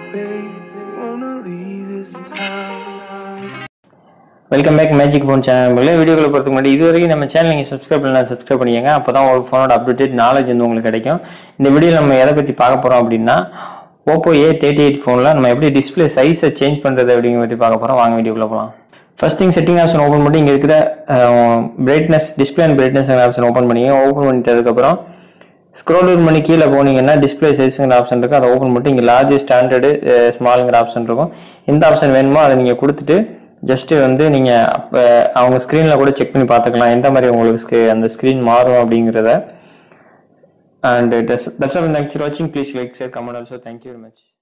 baby, wanna leave this town. Welcome back magic phone channel வீடியோக்களை பொறுத்த முன்னாடி இது வரைக்கும் நம்ம சேனல் நீங்கள் சப்ஸ்கிரைப் பண்ணலாம் சப்ஸ்கிரைப் பண்ணிக்கங்க அப்போ தான் ஒரு ஃபோனோட அப்டேட் நாலேஜ் வந்து உங்களுக்கு கிடைக்கும் இந்த வீடியோவில் நம்ம எதை பற்றி பார்க்க போகிறோம் அப்படின்னா ஓப்போ ஏ தேர்ட்டி எயிட் ஃபோனில் நம்ம எப்படி டிஸ்பிளே சைஸை சேஞ்ச் பண்ணுறது அப்படிங்கிற பற்றி பார்க்க போகிறோம் வாங்க வீடியோக்குள்ள போகலாம் first thing setting option open பண்ணி இங்கே இருக்கிற brightness display and brightness option open பண்ணிங்க ஓப்பன் பண்ணிட்டதுக்கப்புறம் ஸ்க்ரோல் டவுன் பண்ணி கீழே போனீங்கன்னா டிஸ்பிளே சைஸுங்கிற ஆப்ஷன் இருக்குது அதை ஓப்பன் பண்ணிட்டு இங்கே லார்ஜ் ஸ்டாண்டர்டு ஸ்மாலுங்கிற ஆப்ஷன் இருக்கும் எந்த ஆப்ஷன் வேணுமோ அதை நீங்கள் கொடுத்துட்டு ஜஸ்ட்டு வந்து நீங்கள் அப்போ அவங்க ஸ்க்ரீனில் கூட செக் பண்ணி பார்த்துக்கலாம் எந்த மாதிரி உங்களுக்கு screen- அந்த ஸ்க்ரீன் மாறும் அப்படிங்கிறத and that's all thanks for வாட்சிங் please like share comment also thank you very much